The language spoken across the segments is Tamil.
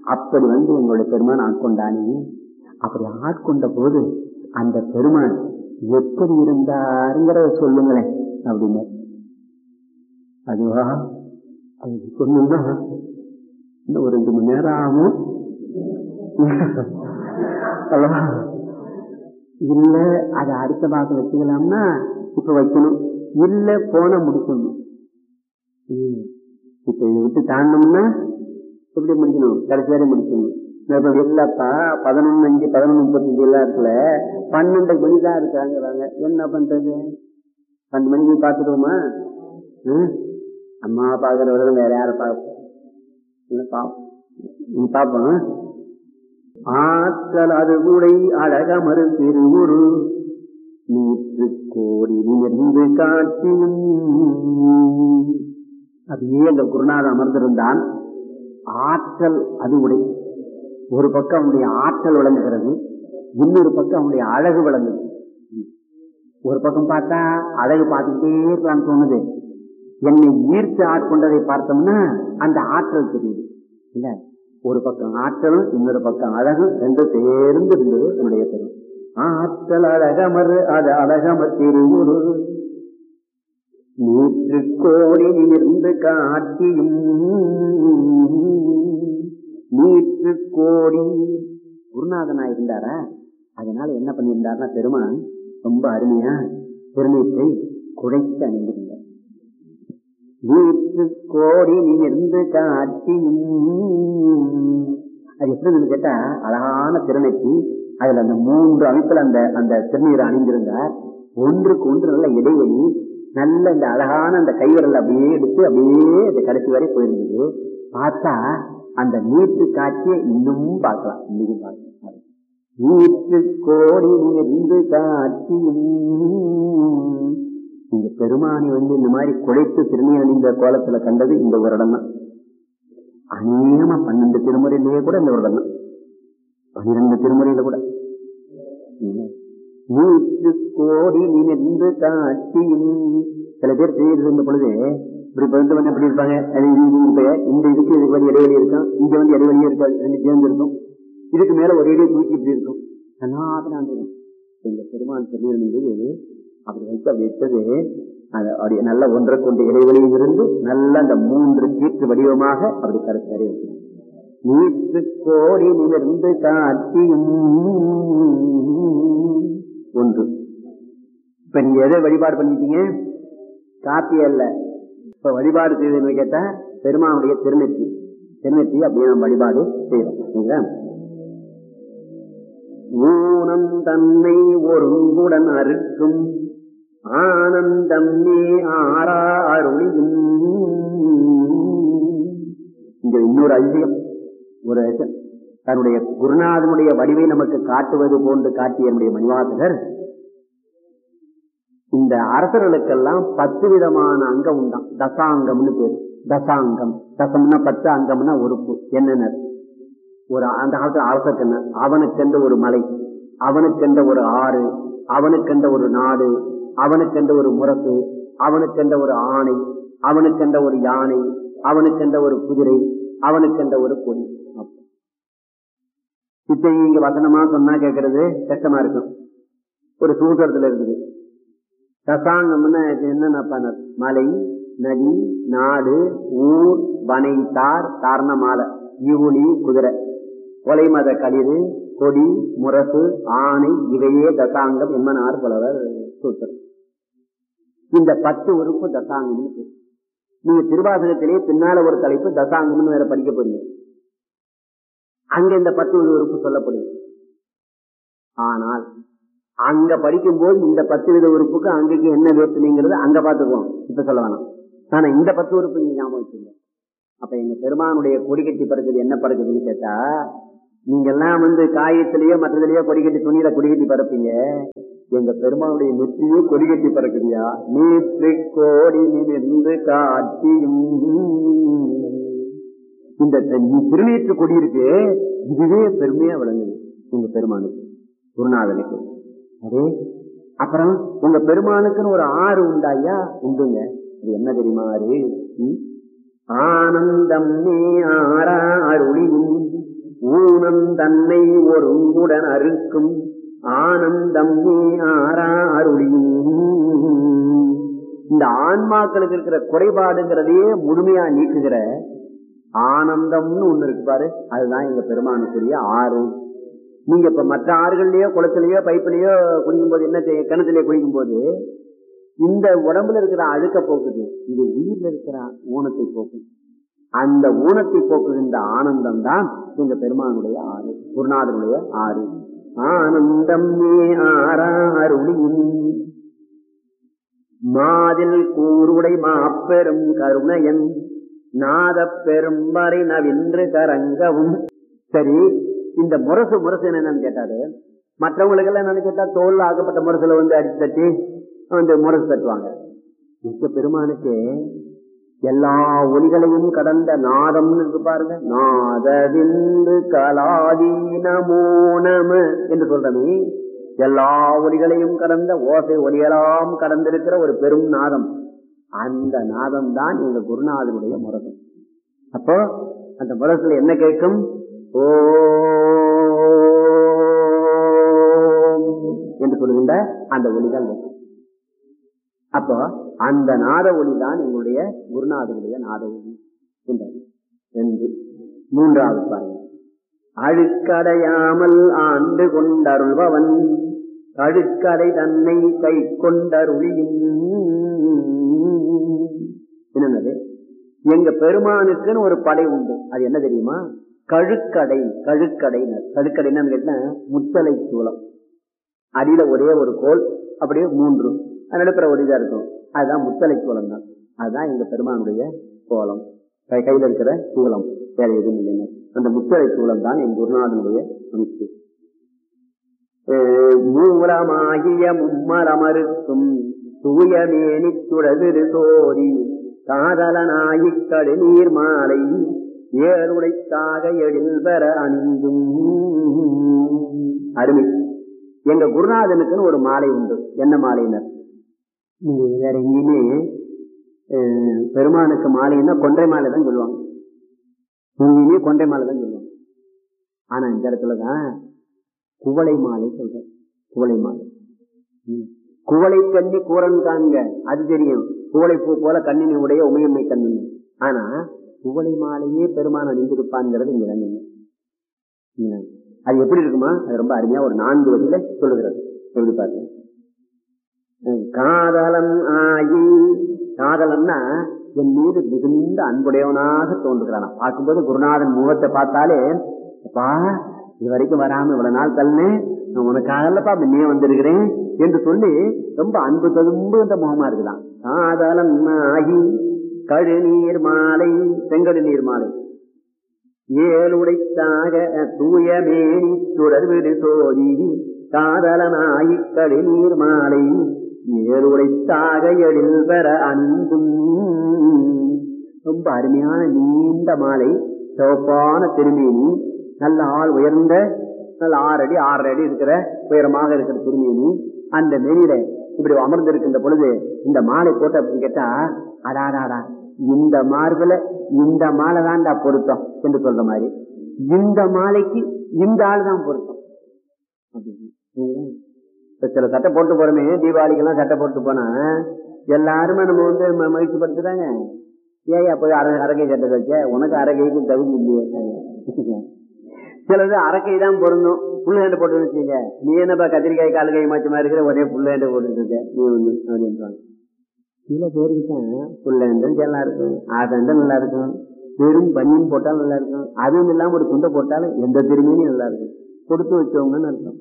அப்படி வந்து எங்களுடைய பெருமான் ஆட்கொண்டானே அப்படி ஆட்கொண்ட போது அந்த பெருமான் எப்படி இருந்தாருங்கிறத சொல்லுங்களேன் அப்படின்னு அதுவா அது சொன்னா இன்னும் ஒரு ரெண்டு மணி நேரம் ஆகும் அல்லவா? இல்ல அதை அடுத்த மாசம் வச்சுக்கலாம்னா இப்ப வைக்கணும் இல்ல போன முடிக்கணும் ம். இப்ப இதை விட்டு தாண்டோம்னா எப்படி முடிக்கணும் கடைசி வரை முடிக்கணும் நான் இப்ப இல்லப்பா பதினொன்னு அஞ்சு பதினொன்று முப்பத்தஞ்சு எல்லாம் இருக்குல்ல பன்னெண்டு மணி தான் இருக்காங்கிறாங்க என்ன பண்றது பன்னெண்டு மணிக்கு பார்த்துடுவோமா ம்? அம்மா பார்க்கறவரை வேற யாரை பார்ப்போம் இல்ல பாப்போம் நீ பார்ப்போம் ஆற்றல் அது கூடை அழகமறு திருவுரு நீற்று கோடி நிமிர்ந்து காட்சியும் அப்படியே அந்த குருநாதன் அமர்ந்திருந்தான் ஆற்றல் அது உடை ஒரு பக்கம் அவனுடைய ஆற்றல் விளங்குகிறது இன்னொரு பக்கம் அவனுடைய அழகு விளங்குது ஒரு பக்கம் பார்த்தா அழகு பார்த்துட்டே இருக்கலாம்னு தோணுது என்னை ஈர்த்து ஆட்கொண்டதை பார்த்தோம்னா அந்த ஆற்றல் தெரியுது இல்ல ஒரு பக்கம் ஆற்றலும் இன்னொரு பக்கம் அழகும் ரெண்டும் சேர்ந்து இருந்தது என்னுடைய பெரும் ஆற்றல் அழகமர் அது அழகமர் திருவுரு நூற்று கோடி இருந்து காட்சியும் நூற்று கோடி குருநாதனா இருந்தாரா அதனால என்ன பண்ணியிருந்தாருன்னா பெருமான் ரொம்ப அருமையா திருநீற்றை குழைத்து அணிந்திருந்தார் நூற்று கோடி நிமிர்ந்து காட்சியும் அது எப்படி கேட்டா அழகான திருநெற்றி அதுல அந்த மூன்று அமைப்புல அந்த அந்த திருநீரை அணிந்திருந்தார் ஒன்றுக்கு ஒன்று நல்ல இடைவெளி நல்ல இந்த அழகான அந்த கைவிரல் அப்படியே எடுத்து அப்படியே அந்த கடைசி வரை போயிருந்தது பார்த்தா அந்த நீட்டு காட்சியை இன்னும் பார்க்கலாம் இன்னும் பார்க்கலாம் நீட்டு கோடி நிமிர்ந்து காட்சியும் இந்த பெருமானி வந்து இந்த மாதிரி குழைத்து திருநீர் அணிந்த கோலத்துல கண்டது இந்த ஒரு இடம் தான் அநேகமா பன்னெண்டு திருமுறையிலேயே கூட இந்த ஒரு இடம் தான் பன்னிரண்டு திருமுறையில கூட நூற்று கோடி நின்று காட்சியும் சில பேர் செய்யறது இருந்த பொழுது இப்படி வந்து வந்து எப்படி இருப்பாங்க அது இது இப்ப இந்த இதுக்கு இதுக்கு வந்து இடைவெளி இருக்கும் இங்க வந்து இடைவெளியே இருக்காது ரெண்டு சேர்ந்து இருக்கும் இதுக்கு மேல ஒரே தூக்கி இப்படி இருக்கும் சனாதனம் இருக்கும் இந்த பெருமான் சொல்லியிருந்தது அப்படி வைத்து அப்படி வச்சது அது அப்படி நல்ல ஒன்றை கொண்டு இடைவெளியில் இருந்து நல்ல அந்த மூன்று கீற்று வடிவமாக அப்படி கருத்து அறிவிச்சு நீற்று கோடி நிமிர்ந்து காட்சியும் ஒன்று இப்ப நீங்க எதை வழிபாடு பண்ணிட்டீங்க காப்பி அல்ல இப்ப வழிபாடு செய்ததுன்னு கேட்டா பெருமானுடைய திருநெற்றி திருநெற்றி அப்படியே நம்ம வழிபாடு செய்யறோம் சரிங்களா ஊனம் தன்னை ஒருங்குடன் அறுக்கும் ஆனந்தம் நீ ஆறா அருளியும் இங்க இன்னொரு ஐதியம் ஒரு தன்னுடைய குருநாதனுடைய வடிவை நமக்கு காட்டுவது போன்று காட்டிய என்னுடைய மணிவாசகர் இந்த அரசர்களுக்கெல்லாம் பத்து விதமான அங்கம் உண்டாம் தசாங்கம்னு பேரு தசாங்கம் தசம்னா பத்து அங்கம்னா உறுப்பு என்னென்ன ஒரு அந்த காலத்துல அரசக்கண்ண அவனுக்கென்ற ஒரு மலை அவனுக்கென்ற ஒரு ஆறு அவனுக்கென்ற ஒரு நாடு அவனுக்கென்ற ஒரு முரசு அவனுக்கென்ற ஒரு ஆணை அவனுக்கென்ற ஒரு யானை அவனுக்கென்ற ஒரு குதிரை அவனுக்கென்ற ஒரு கொடி இப்ப இங்க வசனமா சொன்னா கேட்கறது கஷ்டமா இருக்கும் ஒரு சூத்திரத்துல இருக்குது தசாங்கம்னா என்னென்ன மலை நதி நாடு ஊர் வனை தார் தாரண மாலை இவுளி குதிரை கொலை மத களிறு கொடி முரசு ஆணை இவையே தசாங்கம் எம்மனார் புலவர் சூத்திரம் இந்த பத்து உறுப்பு தசாங்கம்னு பேர் நீங்க திருவாசகத்திலே பின்னால ஒரு தலைப்பு தசாங்கம்னு வேற படிக்க போறீங்க அங்க இந்த பத்து உறுப்பு சொல்லப்படுது ஆனால் அங்க படிக்கும்போது இந்த பத்து வித உறுப்புக்கு அங்கேக்கு என்ன வேற்றுமைங்கிறது அங்க பாத்துக்குவோம் இப்ப சொல்ல வேணாம் ஆனா இந்த பத்து உறுப்பு நீங்க ஞாபகம் வச்சுங்க அப்ப எங்க பெருமானுடைய கொடிக்கட்டி பறக்குது என்ன பறக்குதுன்னு கேட்டா நீங்க எல்லாம் வந்து காயத்திலேயோ மற்றதுலயோ கொடிக்கட்டி துணியில கொடிக்கட்டி பறப்பீங்க எங்க பெருமானுடைய நெற்றியே கொடிக்கட்டி பறக்குதியா நீற்று கோடி நின்று காட்சியும் இந்த திருநீற்று கொடி இருக்கு இதுவே பெருமையா விளங்குது உங்க பெருமானுக்கு குருநாதனுக்கு அதே அப்புறம் உங்க பெருமானுக்குன்னு ஒரு ஆறு உண்டாயா உண்டுங்க அது என்ன தெரியுமா ஆறு ஆனந்தம் நீ ஆறா அருளியும் தன்னை ஒருங்குடன் அறுக்கும் ஆனந்தம் நீ ஆரா அருளியும் இந்த ஆன்மாக்களுக்கு இருக்கிற குறைபாடுங்கிறதையே முழுமையா நீக்குகிற ஆனந்தம்னு ஒண்ணு இருக்கு பாரு அதுதான் எங்க பெருமானுக்குரிய ஆறு நீங்க இப்ப மற்ற ஆறுகள்லயோ குளத்திலேயோ பைப்பிலேயோ குடிக்கும் போது என்ன செய்ய கிணத்துலயோ குடிக்கும் போது இந்த உடம்புல இருக்கிற அழுக்க போக்குது இது உயிர்ல இருக்கிற ஊனத்தை போக்கும் அந்த ஊனத்தை போக்குகின்ற ஆனந்தம் தான் எங்க பெருமானுடைய ஆறு குருநாதனுடைய ஆறு ஆனந்தம் நீ ஆறாருளியும் மாதில் கூருடை மாப்பெரும் கருணையன் நாத பெரும்பறை நவின்று கரங்கவும் சரி இந்த முரசு முரசு என்னன்னு கேட்டாரு மற்றவங்களுக்கு எல்லாம் என்னன்னு கேட்டா தோல் ஆக்கப்பட்ட முரசுல வந்து அடிச்சு தட்டி வந்து முரசு தட்டுவாங்க மிக்க பெருமானுக்கு எல்லா ஒலிகளையும் கடந்த நாதம்னு இருக்கு பாருங்க நாதவிந்து கலாதி நமோ நம என்று சொல்றமே எல்லா ஒலிகளையும் கடந்த ஓசை ஒலியெல்லாம் கடந்திருக்கிற ஒரு பெரும் நாதம் அந்த நாதம் தான் எங்க குருநாதனுடைய முரசு அப்போ அந்த முரசுல என்ன கேட்கும் ஓ என்று சொல்லுகின்ற அந்த ஒலிதான் கேட்கும் அப்போ அந்த நாத ஒளி தான் எங்களுடைய குருநாதனுடைய நாத ஒளி என்றது என்று மூன்றாவது பாருங்க அழுக்கடையாமல் ஆண்டு கொண்டருள்பவன் அழுக்கடை தன்னை கை கொண்டருளியும் என்னது எங்க பெருமானுக்குன்னு ஒரு படை உண்டு அது என்ன தெரியுமா கழுக்கடை கழுக்கடைனர் கழுக்கடை என்னன்னு கேட்டா முத்தலை சூளம் அடியில ஒரே ஒரு கோல் அப்படியே மூன்று நடுப்புற ஒரு இதா இருக்கும் அதுதான் முத்தலை கோலம் தான் அதுதான் எங்க பெருமானுடைய கோலம் கை- கையில இருக்கிற சூலம் வேற எதுவும் இல்லைங்க அந்த முத்தலை சூலம் தான் என் குருநாதனுடைய அமைப்பு அஹ் மூலமாகிய மும்மரமருக்கும் தூயமேனி துழவிரு சோதி காதலனாயி கடுநீர் மாலை ஏழுடைத்தாக எழில் பெற அணிந்தும் அருமை எங்க குருநாதனுக்குன்னு ஒரு மாலை உண்டு என்ன மாலையினர் நீங்க வேற எங்கேயுமே அஹ், பெருமானுக்கு மாலைன்னா கொன்றை மாலை தான் சொல்லுவாங்க எங்கேயுமே கொன்றை மாலை தான் சொல்லுவாங்க ஆனா இந்த இடத்துலதான் குவளை மாலை சொல்ற குவளை மாலை ம். குவளை கண்ணி கூரன் காண்க அது தெரியும் குவளை பூ போல கண்ணினை உடைய உமையம்மை கண்ணன் ஆனா குவளை மாலையே பெருமான் அணிந்திருப்பான்ங்கிறது இங்க தாங்க ம். அது எப்படி இருக்குமா அது ரொம்ப அருமையா ஒரு நான்கு வழியில சொல்லுகிறது எப்படி பாருங்க ம், காதலன் ஆகி காதலன்னா என் மீது மிகுந்த அன்புடையவனாக தோன்றுகிறான் பார்க்கும்போது குருநாதன் முகத்தை பார்த்தாலே அப்பா இது வரைக்கும் வராம இவ்வளவு நாள் தள்ளனே நான் உனக்காகலப்பா முன்னே வந்திருக்கிறேன் என்று சொல்லி ரொம்ப அன்பு ததும்பு இந்த முகமா இருக்குதான் காதலன் ஆகி கழுநீர் மாலை செங்கடு நீர் மாலை ஏழுடைத்தாக தூயமேனி சுடர்விடு சோதி காதலனாயி கழுநீர் மாலை ஏழுடைத்தாக எழில் பெற அன்பும் ரொம்ப அருமையான நீண்ட மாலை சிவப்பான திருமேனி நல்ல ஆள் உயர்ந்த நல்ல ஆறு அடி ஆறரை அடி இருக்கிற உயரமாக இருக்கிற திருமேனி அந்த மேனியில இப்படி அமர்ந்திருக்கின்ற பொழுது இந்த மாலை போட்ட அப்படின்னு கேட்டா அடாடாடா இந்த மார்புல இந்த மாலை தான்டா பொருத்தம் என்று சொல்ற மாதிரி இந்த மாலைக்கு இந்த ஆள் தான் பொருத்தம் அப்படின்னு. இப்ப சில சட்டை போட்டு போறோமே தீபாவளிக்கெல்லாம் சட்டை போட்டு போனா எல்லாருமே நம்ம வந்து ம- மகிழ்ச்சி படுத்துறாங்க ஏயா போய் அரை அரகை சட்டை வச்ச உனக்கு அரகைக்கு தகுதி இல்லையே சிலது அரக்கை தான் பொருந்தும் புல்லு ஹேண்டு போட்டு வச்சுங்க நீ என்னப்பா கத்திரிக்காய் கால் கை மாச்சமா இருக்கிற ஒரே புல்லு ஹேண்டு போட்டுட்டு இருக்க நீ ஒண்ணு அப்படின்றாங்க சில பேருக்கு தான் புல்லு ஹேண்டும் நல்லா இருக்கும் ஆசண்டும் நல்லா இருக்கும் வெறும் பனியன் போட்டாலும் நல்லா இருக்கும் அதுவும் இல்லாம ஒரு துண்டை போட்டாலும் எந்த திரும்பியும் நல்லா இருக்கும் கொடுத்து வச்சவங்கன்னு அர்த்தம்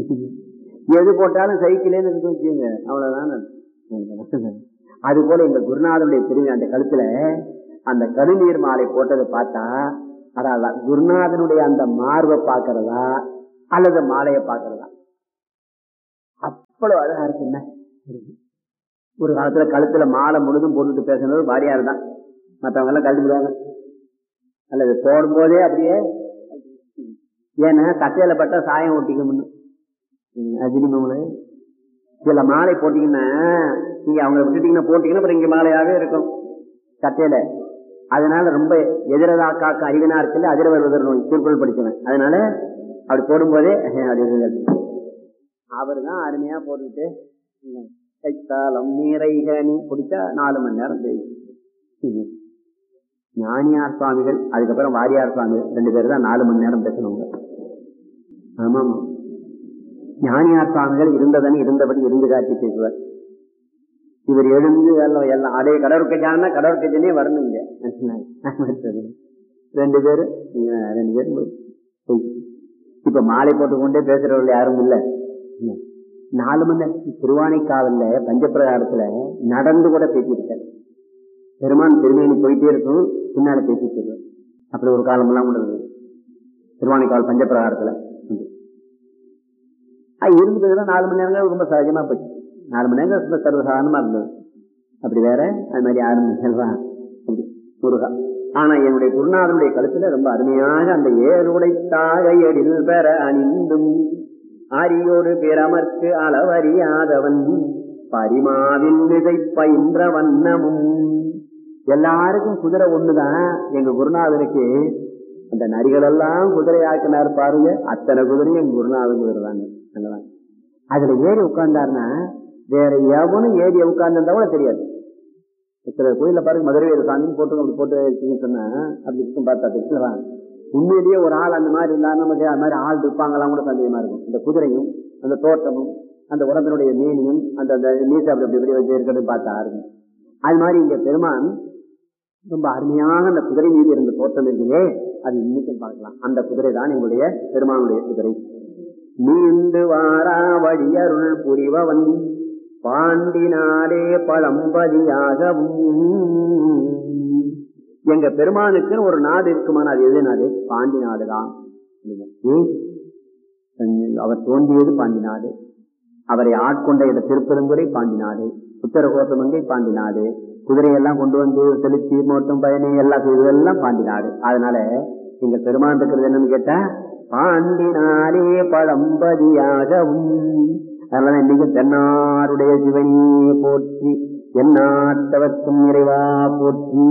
எது போட்டாலும் சைக்கிளேன்னு இருக்கு வச்சுங்க அவ்வளவுதான் அர்த்தம். அது போல எங்க குருநாதனுடைய திரும்பி அந்த கழுத்துல அந்த கருநீர் மாலை போட்டதை பார்த்தா அதான் குருநாதனுடைய அந்த மார்பை பார்க்கறதா அல்லது மாலையை பார்க்கறதா அவ்வளவு அழகா இருக்கு என்ன ஒரு காலத்துல கழுத்துல மாலை முழுதும் போட்டுட்டு பேசுனது பாரியார் தான் மற்றவங்க எல்லாம் கழுத்து விடுவாங்க அல்லது போடும் போதே அப்படியே ஏன்னா கட்டையில பட்டா சாயம் ஒட்டிக்கும்னு அஜினிமங்கள சில மாலை போட்டீங்கன்னா நீங்க அவங்களை விட்டுட்டீங்கன்னா போட்டீங்கன்னா அப்புறம் இங்க மாலையாவே இருக்கும் கட்டையில அதனால ரொம்ப எதிரதா காக்க அறிவினா இருக்குல்ல அதிர வருவதர் நோய் திருக்குறள் படிச்சவன் அதனால அப்படி போடும்போதே அவர் தான் அருமையா போட்டுக்கிட்டு கைத்தாளம் நீரைகனி பிடிச்சா நாலு மணி நேரம் பேசி ஞானியார் சுவாமிகள் அதுக்கப்புறம் வாரியார் சுவாமிகள் ரெண்டு பேரும் தான் நாலு மணி நேரம் பேசணுங்க ஆமாம் ஞானியார் சுவாமிகள் இருந்ததன் இருந்தபடி இருந்து காட்டி பேசுவார் இவர் எழுந்து எல்லாம் எல்லாம் அடைய கடற்கஜானா கடற்கஜனே வரணுங்க ரெண்டு பேரும் ரெண்டு பேரும் இப்ப மாலை போட்டுக்கொண்டே பேசுறவர்கள் யாரும் இல்ல நாலு மணி நேரம் திருவானைக்காவல்ல பஞ்சப்பிரகாரத்துல நடந்து கூட பேசியிருக்காரு பெருமான் திருமேனி போயிட்டே இருக்கும் பின்னால பேசிட்டு இருக்காரு அப்படி ஒரு காலம் எல்லாம் கூட இருந்தது திருவானைக்காவல் பஞ்சப்பிரகாரத்துல இருந்ததுன்னா நாலு மணி நேரம் ரொம்ப சகஜமா போச்சு நாலு மணி நேரம் ரொம்ப சர்வசாதாரணமா இருந்தது அப்படி வேற அது மாதிரி ஆறு மணி நேரம் அப்படி முருகா ஆனா என்னுடைய குருநாதனுடைய கழுத்துல ரொம்ப அருமையாக அந்த ஏழுடைத்தாக எழில் பெற அணிந்தும் ஆரியோடு பிறமர்க்கு அளவறியாதவன் பரிமாவின் விதை பயின்ற வண்ணமும் எல்லாருக்கும் குதிரை ஒண்ணுதான் எங்க குருநாதனுக்கு அந்த நரிகள் எல்லாம் குதிரை ஆக்கினார் பாருங்க அத்தனை குதிரையும் எங்க குருநாதன் குதிரை தாங்க அதுல ஏறி உட்கார்ந்தாருன்னா வேற எவனும் ஏறி உட்கார்ந்து கூட தெரியாது சில கோயில பாருங்க மதுரை சாமின்னு போட்டு அப்படி போட்டு சொன்னா அப்படி இருக்கும் பார்த்தா தெரிஞ்சுலாம் உண்மையிலேயே ஒரு ஆள் அந்த மாதிரி இருந்தா நமக்கு அது மாதிரி ஆள் இருப்பாங்கலாம் கூட சந்தேகமா இருக்கும் இந்த குதிரையும் அந்த தோட்டமும் அந்த உடம்பினுடைய மீனியும் அந்த அந்த நீசை அப்படி அப்படி வச்சு இருக்கிறது பார்த்தா இருக்கும் அது மாதிரி இங்க பெருமான் ரொம்ப அருமையான அந்த குதிரை மீது இருந்த தோட்டம் இருக்குதே அது இன்னைக்கும் பார்க்கலாம் அந்த குதிரை தான் எங்களுடைய பெருமானுடைய குதிரை நீண்டு வாரா வழியருள் புரிவவன் பாண்டினாடே பழம்பதியாகவும் எங்க பெருமானுக்கு ஒரு நாடு இருக்குமான அது எது நாடு பாண்டி நாடு தான் அவர் தோன்றியது பாண்டி நாடு அவரை ஆட்கொண்ட இட திருப்பெருந்துறை பாண்டி நாடு உத்தரகோசமங்கை பாண்டி நாடு குதிரையெல்லாம் கொண்டு வந்து செலுத்தி மோட்டம் பயணி எல்லாம் செய்ததெல்லாம் பாண்டி நாடு அதனால எங்க பெருமான் இருக்கிறது என்னன்னு கேட்டா பாண்டி நாடே பழம்பதியாகவும் அதனால இன்னைக்கு தென்னாருடைய சிவனியே போற்றி எந்நாட்டவர்க்கும் நிறைவா போற்றி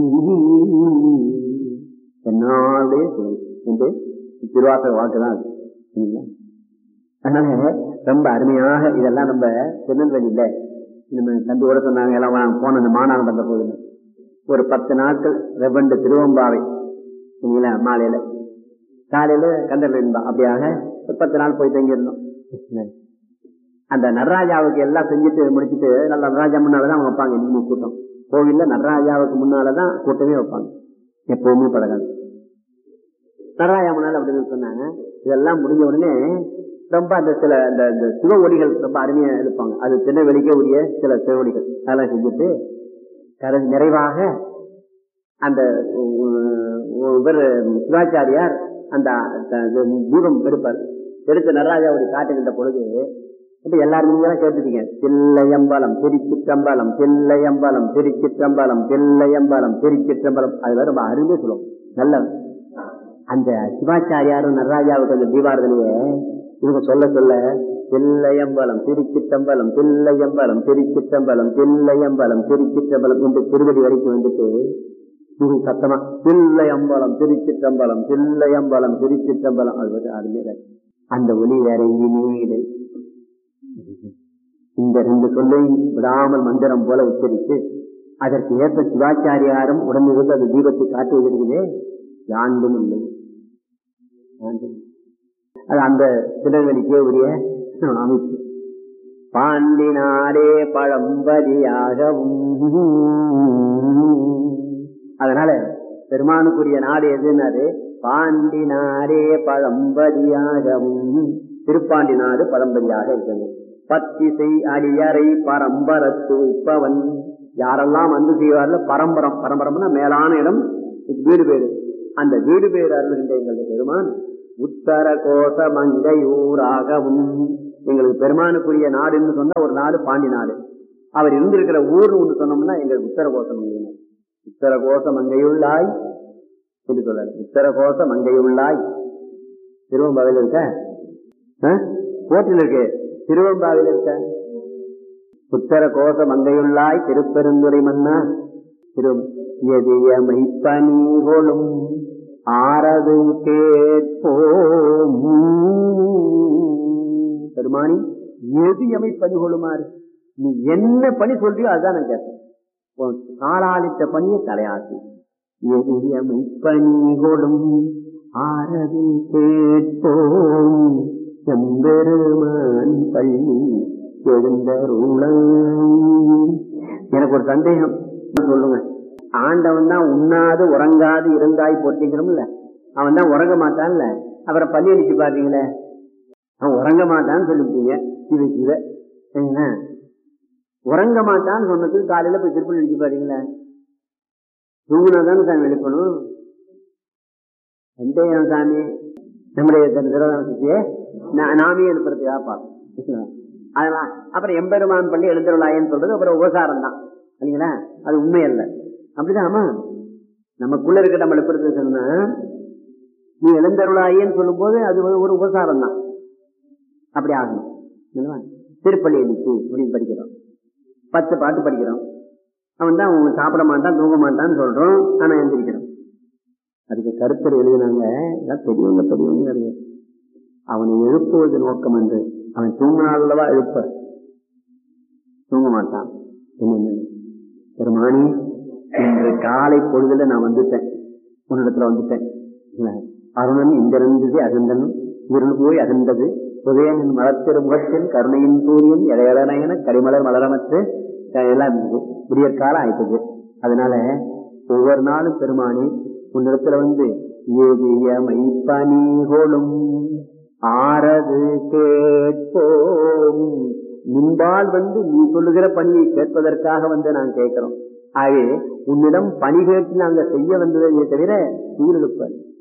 தென்னாருடைய சிவன் என்று திருவாசக வாக்குதான் அது அதனால ரொம்ப அருமையாக இதெல்லாம் நம்ம திருநெல்வேலியில நம்ம தம்பி கூட சொன்னாங்க எல்லாம் போன இந்த மாநாடு வந்த போது ஒரு பத்து நாட்கள் ரெவண்டு திருவம்பாவை சரிங்களா மாலையில காலையில கந்தர் அப்படியாக ஒரு பத்து நாள் போய் தங்கியிருந்தோம் அந்த நடராஜாவுக்கு எல்லாம் செஞ்சுட்டு முடிச்சுட்டு நல்ல நடராஜா முன்னாலதான் அவங்க வைப்பாங்க இன்னும் கூட்டம் கோவில்ல நடராஜாவுக்கு முன்னாலதான் கூட்டமே வைப்பாங்க எப்பவுமே பழகாது நடராஜா முன்னால அப்படின்னு சொன்னாங்க இதெல்லாம் முடிஞ்ச உடனே ரொம்ப அந்த சில அந்த இந்த சிவ ஒளிகள் ரொம்ப அருமையா இருப்பாங்க அது திருநெல்வேலிக்கே உரிய சில சிவ ஒளிகள் அதெல்லாம் செஞ்சுட்டு கர நிறைவாக அந்த இவர் சிவாச்சாரியார் அந்த தீபம் எடுப்பார் எடுத்து நடராஜாவுடைய காட்டுகின்ற பொழுது இப்ப எல்லாரும் நீங்க கேட்டுட்டீங்க தில்லையம்பலம் திருச்சிற்றம்பலம் தில்லையம்பலம் திருச்சிற்றம்பலம் தில்லையம்பலம் திருச்சிற்றம்பலம் அது ரொம்ப அருமையா சொல்லுவோம் நல்ல அந்த சிவாச்சாரியாரும் நடராஜாவுக்கு அந்த தீபாரதனையே இவங்க சொல்ல சொல்ல தில்லையம்பலம் திருச்சிற்றம்பலம் தில்லையம்பலம் திருச்சிற்றம்பலம் தில்லையம்பலம் திருச்சிற்றம்பலம் என்று திருவடி வரைக்கும் வந்துட்டு இது சத்தமா தில்லையம்பலம் திருச்சிற்றம்பலம் தில்லையம்பலம் திருச்சிற்றம்பலம் அது வந்து அருமையா அந்த ஒலி வேற எங்கேயுமே இல்லை இந்த ரெண்டு சொல்லை விடாமல் மந்திரம் போல உச்சரித்து அதற்கு ஏற்ப சிவாச்சாரியாரும் உடனிருந்து அந்த தீபத்தை காட்டுவதற்குதே யாண்டும் இல்லை அது அந்த திருநெல்வேலிக்கே உரிய அமைப்பு பாண்டினாரே பழம்பதியாகவும் அதனால பெருமானுக்குரிய நாடு எதுனாரு பாண்டினாரே பழம்பதியாகவும் திருப்பாண்டி நாடு பழம்பதியாக இருக்கிறது பத்திசை அடியறை பரம்பரத்து உப்பவன் யாரெல்லாம் வந்து செய்வார்ல பரம்பரம் பரம்பரம்னா மேலான இடம் வீடு பேரு அந்த வீடு பேர் அருள்கின்ற எங்களுக்கு பெருமான் உத்தர கோச மங்கையூராகவும் எங்களுக்கு பெருமானுக்குரிய நாடுன்னு சொன்னா ஒரு நாடு பாண்டி நாடு அவர் இருந்திருக்கிற ஊர் ஒன்று சொன்னோம்னா எங்களுக்கு உத்தர கோசம் உத்தர கோச மங்கையுள்ளாய் என்று சொல்றாரு உத்தர கோச மங்கையுள்ளாய் திருவம்பாவையில் இருக்க கோட்டில் இருக்கு திருவம்பாவில் இருக்க உத்தர கோச மங்கையுள்ளாய் திருப்பெருந்துரை மன்னா திரு எதியமை பணிகொளும் ஆரது கேட்போம் பெருமானி எது எமை பணி கொள்ளுமாறு நீ என்ன பணி சொல்றியோ அதுதான் நான் கேட்பேன் உன் காலாளித்த பணியை தலையாசி எது எமை பணி கொடும் ஆரது கேட்போம் செம்பெருமான் பள்ளி எழுந்தருளாய் எனக்கு ஒரு சந்தேகம் சொல்லுங்க ஆண்டவன் தான் உண்ணாது உறங்காது இருந்தாய் போட்டிக்கிறோம்ல அவன் தான் உறங்க மாட்டான்ல அவரை பள்ளி அடிச்சு பாத்தீங்களே அவன் உறங்க மாட்டான்னு சொல்லிவிட்டீங்க இது இத என்ன உறங்க மாட்டான்னு சொன்னதுக்கு காலையில போய் திருப்பி அடிச்சு பாத்தீங்களே தூங்குனாதான் சாமி எழுப்பணும் சந்தேகம் சாமி நம்முடைய சிறதானத்தையே நாமே எழுப்புறதுக்காக பார்ப்போம் அதெல்லாம் அப்புறம் எம்பெருமான் பள்ளி எழுந்துருளாயன்னு சொல்றது அப்புறம் உபசாரம் தான் இல்லைங்களா அது உண்மை அல்ல அப்படிதான் ஆமா நமக்குள்ள இருக்க நம்ம எழுப்புறது சொன்னா நீ எழுந்தருளாயேன்னு சொல்லும் போது அது ஒரு உபசாரம் தான் அப்படி ஆகணும் திருப்பள்ளி எழுச்சி அப்படின்னு படிக்கிறோம் பத்து பாட்டு படிக்கிறோம் அவன் தான் அவங்க சாப்பிட மாட்டான் தூங்க மாட்டான்னு சொல்றோம் ஆனா எந்திரிக்கிறோம் அதுக்கு கருத்தர் எழுதினாங்க பெரியவங்க பெரியவங்க அவனை எழுப்புவது நோக்கம் என்று அவன் தூங்கினாலவா எழுப்ப தூங்க மாட்டான் என்ன பெருமானி இன்று காலை பொழுதுல நான் வந்துட்டேன் உன்னிடத்துல வந்துட்டேன் அருணன் இங்கிருந்தது அகந்தன் இருள் போய் அகந்தது உதயனின் மலத்திரு முகத்தில் கருணையின் சூரியன் இளையலனையன கரிமலர் மலரமற்று எல்லாம் இருந்தது விடியற் காலம் ஆயிட்டது அதனால ஒவ்வொரு நாளும் பெருமானி உன்னிடத்துல வந்து பணிகொளும் ஆறது கேட்போம் முன்பால் வந்து நீ சொல்லுகிற பணியை கேட்பதற்காக வந்து நான் கேட்கிறோம் ஆகவே உன்னிடம் பணி கேட்டு நாங்க செய்ய வந்ததை தவிர உயிரிழப்ப